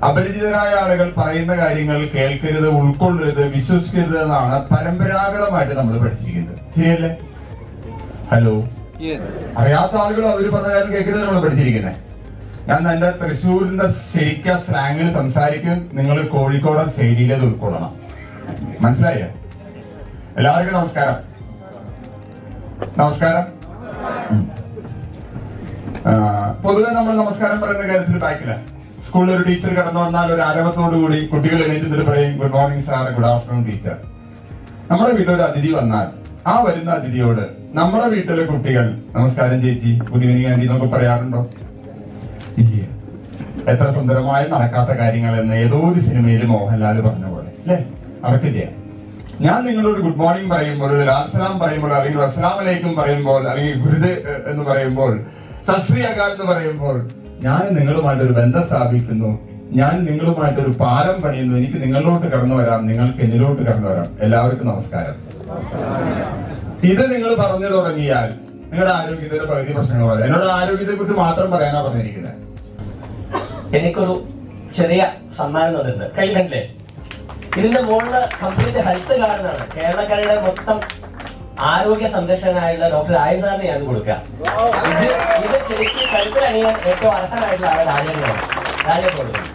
അപരിചിതരായ ആളുകൾ പറയുന്ന കാര്യങ്ങൾ കേൾക്കരുത് ഉൾക്കൊള്ളരുത് വിശ്വസിക്കരുത് എന്നാണ് പരമ്പരാഗതമായിട്ട് നമ്മൾ പഠിച്ചിരിക്കുന്നത് ശരിയല്ലേ ഹലോ അറിയാത്ത ആളുകൾ അവർ പറഞ്ഞ കാര്യം കേൾക്കരുത് നമ്മൾ പഠിച്ചിരിക്കുന്നത് ഞാൻ എന്റെ തൃശ്ശൂരിന്റെ ശരിക്ക സ്ലാങ്ങിൽ സംസാരിക്കും നിങ്ങൾ കോഴിക്കോടൻ ശൈലിയിൽ അത് ഉൾക്കൊള്ളണം മനസ്സിലായോ എല്ലാവർക്കും നമസ്കാരം നമസ്കാരം ഉം. ആ, പൊതുവെ നമ്മൾ നമസ്കാരം പറയുന്ന കാര്യത്തിൽ ബാക്കില്ല സ്കൂളിൽ ഒരു ടീച്ചർ കടന്നു വന്നാൽ ഒരു ആരവത്തോടു കൂടി കുട്ടികൾ എണീറ്റിട്ട് പറയും good morning sir good afternoon teacher നമ്മുടെ വീട്ടിൽ ഒരു അതിഥി വന്നാൽ ആ വരുന്ന അതിഥിയോട് നമ്മുടെ വീട്ടിലെ കുട്ടികൾ നമസ്കാരം ചേച്ചി ഗുഡ് ഈവനിങ് ആന്റി എന്നൊക്കെ പറയാറുണ്ടോ ഇല്ല എത്ര സുന്ദരമായി നടക്കാത്ത കാര്യങ്ങൾ എന്ന് ഏതോ ഒരു സിനിമയിൽ മോഹൻലാൽ പറഞ്ഞ പോലെ അല്ലേ നടക്കില്ല ഞാൻ നിങ്ങളോട് ഗുഡ് മോർണിംഗ് പറയുമ്പോൾ ഒരു ലാസ്സലാം പറയുമ്പോൾ അല്ലെങ്കിൽ അസ്സലാം അലൈക്കും പറയുമ്പോൾ അല്ലെങ്കിൽ ഗുരുദ് എന്ന് പറയുമ്പോൾ സശ്രീ അകാൽ എന്ന് പറയുമ്പോൾ ഞാൻ നിങ്ങളുമായിട്ട് ഒരു ബന്ധം സ്ഥാപിക്കുന്നു ഞാൻ നിങ്ങളുമായിട്ട് ഒരു പാലം പണിയുന്നു എനിക്ക് നിങ്ങളിലോട്ട് കടന്നു വരാം നിങ്ങൾക്ക് എന്നിലോട്ട് കടന്നു വരാം എല്ലാവർക്കും നമസ്കാരം ഇത് നിങ്ങൾ പറഞ്ഞു തുടങ്ങിയാൽ നിങ്ങളുടെ ആരോഗ്യത്തിന്റെ പകുതി പ്രശ്നങ്ങൾ വരാം എന്നോട് ആരോഗ്യത്തെ കുറിച്ച് മാത്രം പറയാനാ പറഞ്ഞിരിക്കുന്നത് എനിക്കൊരു ചെറിയ സമ്മാനം തന്നിട്ടുണ്ട് കൈ കണ്ടില്ലേ ഇതിന്റെ മുകളില് കംപ്ലീറ്റ് ഹെൽത്ത് കാർഡാണ് കേരളക്കാരുടെ മൊത്തം ആരോഗ്യ സംരക്ഷകനായുള്ള ഡോക്ടർ ആയുർ സാറിന് ഞാൻ കൊടുക്കുക ഇത് ഇത് ശരിക്കും കഴുത്തിൽ അണിയാൻ ഏറ്റവും അർഹനായിട്ടുള്ള ആളെ രാജേന്ദ്രനാണ് രാജേന്ദ്രൻ കൊടുക്കും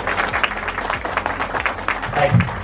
Thank you.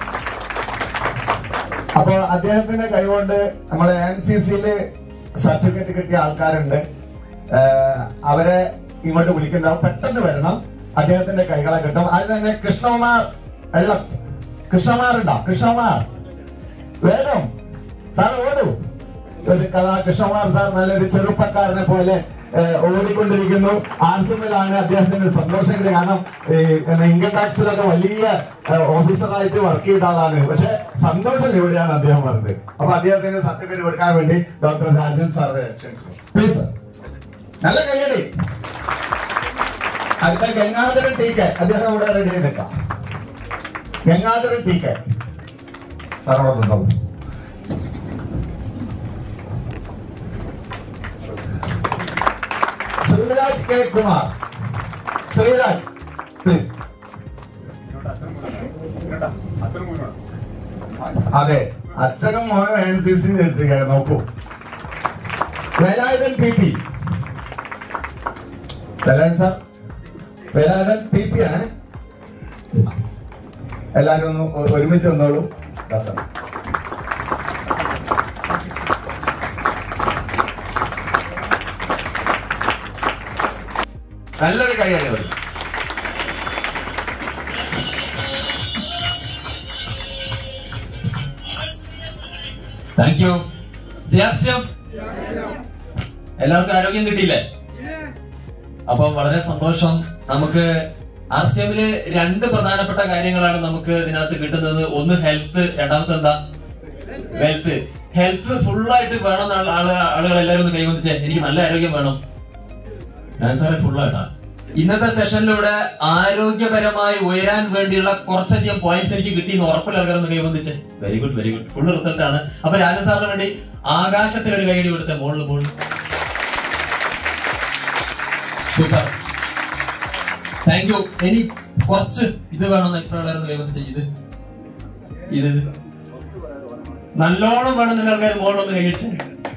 അപ്പൊ അദ്ദേഹത്തിന്റെ കൈകൊണ്ട് നമ്മളെ എൻ സി സിയില് സർട്ടിഫിക്കറ്റ് കിട്ടിയ ആൾക്കാരുണ്ട് ഏഹ് അവരെ ഇങ്ങോട്ട് വിളിക്കുന്നുണ്ടാവും പെട്ടെന്ന് വരണം അദ്ദേഹത്തിന്റെ കൈകളെ കിട്ടും അത് തന്നെ കൃഷ്ണകുമാർ വെള്ളം കൃഷ്ണകുമാർ ഉണ്ടോ കൃഷ്ണകുമാർ വേഗം സാർ ഓടൂ ഒരു കഥാ കൃഷ്ണകുമാർ സാർ നല്ലൊരു ചെറുപ്പക്കാരനെ പോലെ ഏഹ്, ഓടിക്കൊണ്ടിരിക്കുന്നു ആൻസമിലാണ് അദ്ദേഹത്തിന് സന്തോഷം കിട്ടിയത് കാരണം ഈ ഇൻകം ടാക്സിലൊക്കെ വലിയ ഏഹ്, ഓഫീസറായിട്ട് വർക്ക് ചെയ്ത ആളാണ് പക്ഷെ സന്തോഷം എവിടെയാണ് അദ്ദേഹം പറഞ്ഞത് അപ്പൊ അദ്ദേഹത്തിന് സർട്ടിഫിക്കറ്റ് കൊടുക്കാൻ വേണ്ടി ഡോക്ടർ രാജൻ സാറെ ക്ഷണിച്ചു പ്ലീസ് സർ നല്ല കയ്യടി അടുത്ത ഗംഗാധരൻ ടി കെ അദ്ദേഹം ഇവിടെ റെഡി ആയി നിൽക്കാം ഗംഗാധരൻ ടി കെ സാർ അവിടെ നിന്നോളൂ ശ്രീരാജ് കെ കുമാർ ശ്രീരാജ് പ്ലീസ് അതെ അച്ഛനും മോനും എൻ സി സി എടുത്തുക നോക്കൂ Velayudhan P P Velayudhan sir Velayudhan P P ആണ് എല്ലാരും ഒന്ന് ഒ- ഒരുമിച്ച് വന്നോളൂ ദാ സാർ. നല്ലൊരു കൈയടി വരും താങ്ക് യു ജയാസ്യം എല്ലാവർക്കും ആരോഗ്യം കിട്ടിയില്ലേ അപ്പൊ വളരെ സന്തോഷം നമുക്ക് ആർ സി എമ്മില് രണ്ട് പ്രധാനപ്പെട്ട കാര്യങ്ങളാണ് നമുക്ക് ഇതിനകത്ത് കിട്ടുന്നത് ഒന്ന് ഹെൽത്ത് രണ്ടാമത്തെ എന്താ വെൽത്ത് ഹെൽത്ത് ഫുള്ളായിട്ട് വേണം എന്നാണ് ആള് ആളുകൾ എല്ലാവരും ഒന്ന് കൈവന്നിച്ചേ എനിക്ക് നല്ല ആരോഗ്യം വേണം ഞാൻ സാറേ ഫുള്ളായിട്ടാ ഇന്നത്തെ സെഷനിലൂടെ ആരോഗ്യപരമായി ഉയരാൻ വേണ്ടിയുള്ള കുറച്ചധികം പോയിന്റ്സ് എനിക്ക് കിട്ടിയെന്ന് ഉറപ്പുള്ള ആൾക്കാർ ഒന്ന് കൈവന്നിച്ച് very good very good full result ആണ് അപ്പൊ രാജൻ സാറിന് വേണ്ടി ആകാശത്തിൽ ഒരു കൈയടി കൊടുത്ത മുകളിൽ മുകളിൽ സൂപ്പർ താങ്ക് യു ഇനി കുറച്ച് ഇത് വേണമെന്ന് എത്ര ആൾക്കാരൊന്ന് കൈവന്നിച്ച് ഇത് ഇത് ഇത്. നല്ലോണം വേണമെന്നുള്ള ആൾക്കാർ മുകളിലൊന്ന് കൈയടിച്ചു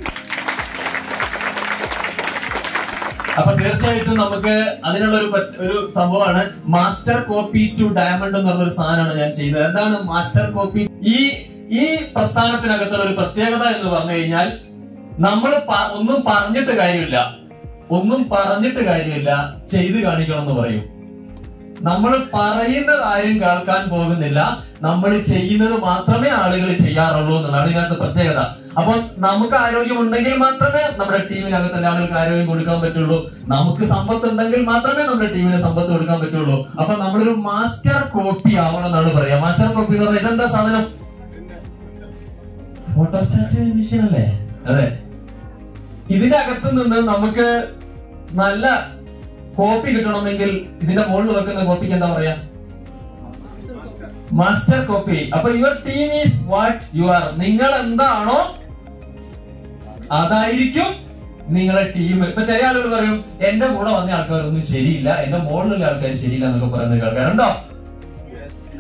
അപ്പൊ തീർച്ചയായിട്ടും നമുക്ക് അതിനുള്ള ഒരു പറ്റ്- ഒരു സംഭവമാണ് മാസ്റ്റർ കോപ്പി ടു ഡയമണ്ട് എന്ന് പറഞ്ഞൊരു സാധനമാണ് ഞാൻ ചെയ്തത് എന്താണ് മാസ്റ്റർ കോപ്പി ഈ ഈ പ്രസ്ഥാനത്തിനകത്തുള്ള ഒരു പ്രത്യേകത എന്ന് പറഞ്ഞു കഴിഞ്ഞാൽ നമ്മൾ ഒന്നും പറഞ്ഞിട്ട് കാര്യമില്ല ഒന്നും പറഞ്ഞിട്ട് കാര്യമില്ല ചെയ്ത് കാണിക്കണം എന്ന് പറയും നമ്മൾ പറയുന്ന കാര്യം കേൾക്കാൻ പോകുന്നില്ല നമ്മൾ ചെയ്യുന്നത് മാത്രമേ ആളുകൾ ചെയ്യാറുള്ളൂ എന്നുള്ളതാണ് ഇതിനകത്ത് പ്രത്യേകത അപ്പൊ നമുക്ക് ആരോഗ്യം ഉണ്ടെങ്കിൽ മാത്രമേ നമ്മുടെ ടീമിനകത്തുള്ള ആളുകൾക്ക് ആരോഗ്യം കൊടുക്കാൻ പറ്റുള്ളൂ നമുക്ക് സമ്പത്ത് ഉണ്ടെങ്കിൽ മാത്രമേ നമ്മുടെ ടീമിന് സമ്പത്ത് കൊടുക്കാൻ പറ്റുള്ളൂ അപ്പൊ നമ്മളൊരു മാസ്റ്റർ കോപ്പി ആവണം എന്നാണ് പറയാ മാസ്റ്റർ കോപ്പി എന്ന് പറഞ്ഞാൽ ഇതെന്താ സാധനം ഫോട്ടോസ്റ്റാറ്റ് മെഷീൻ അല്ലേ അതെ ഇതിന്റെ അകത്ത് നിന്ന് നമുക്ക് നല്ല കോപ്പി കിട്ടണമെങ്കിൽ ഇതിന്റെ മുകളിൽ വെക്കുന്ന കോപ്പിക്ക് എന്താ പറയാ മാസ്റ്റർ കോപ്പി അപ്പൊ your team is what you are നിങ്ങൾ എന്താണോ അതായിരിക്കും നിങ്ങളെ ടീം ഇപ്പൊ ചില ആളുകൾ പറയും എന്റെ കൂടെ വന്ന ആൾക്കാരൊന്നും ശരിയില്ല എന്റെ മുകളിലുള്ള ആൾക്കാർ ശരിയില്ല എന്നൊക്കെ പറയുന്ന ഒരു ആൾക്കാരുണ്ടോ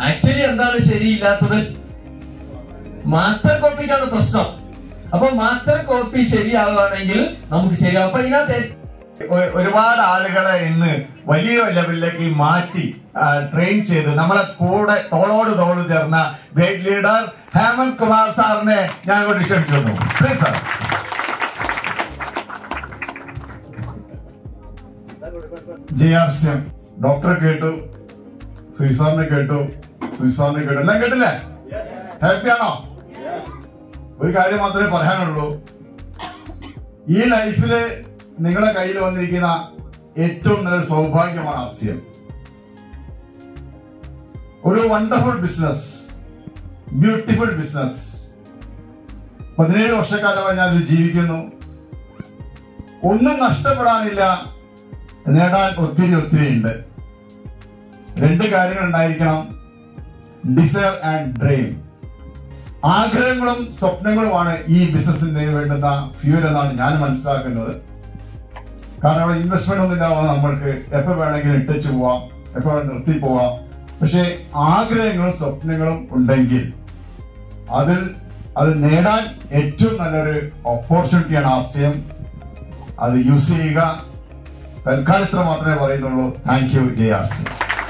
ആക്ച്വലി എന്താണ് ശരിയില്ലാത്തത് മാസ്റ്റർ കോപ്പിക്കാണ് പ്രശ്നം അപ്പൊ മാസ്റ്റർ കോപ്പി ശരിയാവുകയാണെങ്കിൽ നമുക്ക് ശരിയാവും അപ്പൊ ഇതിനകത്ത് ഒ- ഒരുപാട് ആളുകളെ ഇന്ന് വലിയ ലെവലിലേക്ക് മാറ്റി ട്രെയിൻ ചെയ്ത് നമ്മളെ കൂടെ തോളോട് തോള് ചേർന്ന ഗ്രേറ്റ് ലീഡർ ഹേമന്ത് കുമാർ സാറിനെ ഞാൻ കൊണ്ട് ക്ഷണിച്ചിരുന്നു please sir G R C ഡോക്ടറെ കേട്ടു ശ്രീസാറിനെ കേട്ടു ശ്രീസാറിനെ കേട്ടു എല്ലാം കേട്ടില്ലേ ഹാപ്പി ആണോ ഒരു കാര്യം മാത്രമേ പറയാനുള്ളൂ ഈ ലൈഫില് നിങ്ങളുടെ കയ്യിൽ വന്നിരിക്കുന്ന ഏറ്റവും നല്ലൊരു സൗഭാഗ്യമാണ് ആസ്യം ഒരു വണ്ടർഫുൾ ബിസിനസ് ബ്യൂട്ടിഫുൾ ബിസിനസ് പതിനേഴ് വർഷക്കാലമായി ഞാൻ ഇതിൽ ജീവിക്കുന്നു ഒന്നും നഷ്ടപ്പെടാനില്ല നേടാൻ ഒത്തിരി ഒത്തിരി ഉണ്ട് രണ്ട് കാര്യങ്ങൾ ഉണ്ടായിരിക്കണം ഡിസയർ ആൻഡ് ഡ്രീം ആഗ്രഹങ്ങളും സ്വപ്നങ്ങളുമാണ് ഈ ബിസിനസിന് വേണ്ടുന്ന ഫ്യൂൽ എന്നാണ് ഞാൻ മനസ്സിലാക്കുന്നത് കാരണം അവിടെ ഇൻവെസ്റ്റ്മെന്റ് ഒന്നും ഇല്ലാതെ നമ്മൾക്ക് എപ്പോ വേണമെങ്കിലും ഇട്ടച്ചു പോവാം എപ്പോ വേണമെങ്കിലും നിർത്തി പോവാം പക്ഷെ ആഗ്രഹങ്ങളും സ്വപ്നങ്ങളും ഉണ്ടെങ്കിൽ അതിൽ അത് നേടാൻ ഏറ്റവും നല്ലൊരു ഓപ്പർച്യൂണിറ്റിയാണ് ആശയം അത് യൂസ് ചെയ്യുക തൽക്കാലത്തിന് മാത്രമേ പറയുന്നുള്ളൂ താങ്ക് യു ജയ ആസിയം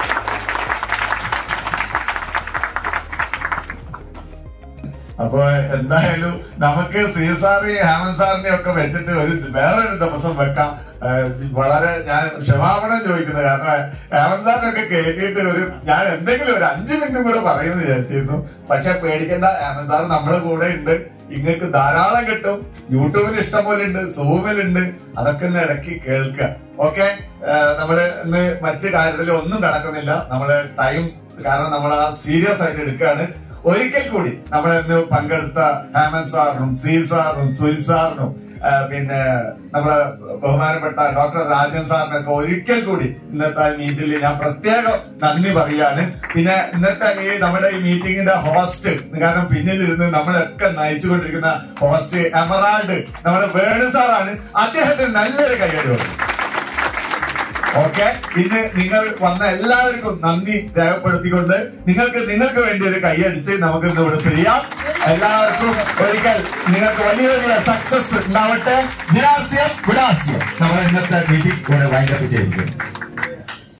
അപ്പൊ എന്തായാലും നമുക്ക് സി സാറിനെയും ഹേമന്ത് സാറിനെയും ഒക്കെ വെച്ചിട്ട് ഒരു വേറൊരു ദിവസം വെക്കാം ഏഹ് വളരെ ഞാൻ ക്ഷമാപണം ചോദിക്കുന്നത് കാരണം ഹേമന്ത് സാറിനൊക്കെ കേട്ടിട്ട് ഒരു ഞാൻ എന്തെങ്കിലും ഒരു അഞ്ചു മിനിറ്റും കൂടെ പറയുമെന്ന് വിചാരിച്ചിരുന്നു പക്ഷെ പേടിക്കേണ്ട ഹേമന്ത് സാർ നമ്മുടെ കൂടെ ഉണ്ട് ഇങ്ങക്ക് ധാരാളം കിട്ടും യൂട്യൂബിൽ ഇഷ്ടം പോലെ ഉണ്ട് സൂമിലുണ്ട് അതൊക്കെ ഒന്ന് ഇടയ്ക്ക് കേൾക്കുക ഓക്കെ നമ്മള് ഇന്ന് മറ്റു കാര്യത്തിൽ ഒന്നും നടക്കുന്നില്ല നമ്മള് ടൈം കാരണം നമ്മൾ ആ സീരിയസ് ആയിട്ട് എടുക്കുകയാണ് ഒരിക്കൽ കൂടി നമ്മൾ ഇന്ന് പങ്കെടുത്ത ഹേമന്ത് സാറിനും സി സാറിനും സുയി സാറിനും ആ, പിന്നെ നമ്മളെ ബഹുമാനപ്പെട്ട ഡോക്ടർ രാജൻ സാറിനൊക്കെ ഒരിക്കൽ കൂടി ഇന്നത്തെ മീറ്റിൽ ഞാൻ പ്രത്യേകം നന്ദി പറയാണ് പിന്നെ ഇന്നത്തെ ഈ നമ്മുടെ ഈ മീറ്റിംഗിന്റെ ഹോസ്റ്റ് കാരണം പിന്നിലിരുന്ന് നമ്മളൊക്കെ നയിച്ചുകൊണ്ടിരിക്കുന്ന ഹോസ്റ്റ് എമറാൾഡ് നമ്മുടെ വേണു സാറാണ് അദ്ദേഹത്തിന് നല്ലൊരു കൈയടി കൊടുക്കും ഓക്കെ ഇന്ന് നിങ്ങൾ വന്ന എല്ലാവർക്കും നന്ദി രേഖപ്പെടുത്തിക്കൊണ്ട് നിങ്ങൾക്ക് നിങ്ങൾക്ക് വേണ്ടി ഒരു കൈയടിച്ച് നമുക്ക് ഇന്ന് ഇവിടെ പിരിയാം എല്ലാവർക്കും ഒരിക്കൽ നിങ്ങൾക്ക് വലിയ വലിയ സക്സസ് ഉണ്ടാവട്ടെ ജിരാസ്യം വിടാസ്യം നമ്മൾ ഇന്നത്തെ മീറ്റിംഗ് ഇവിടെ വൈൻഡപ്പ് ചെയ്തിരിക്കുന്നു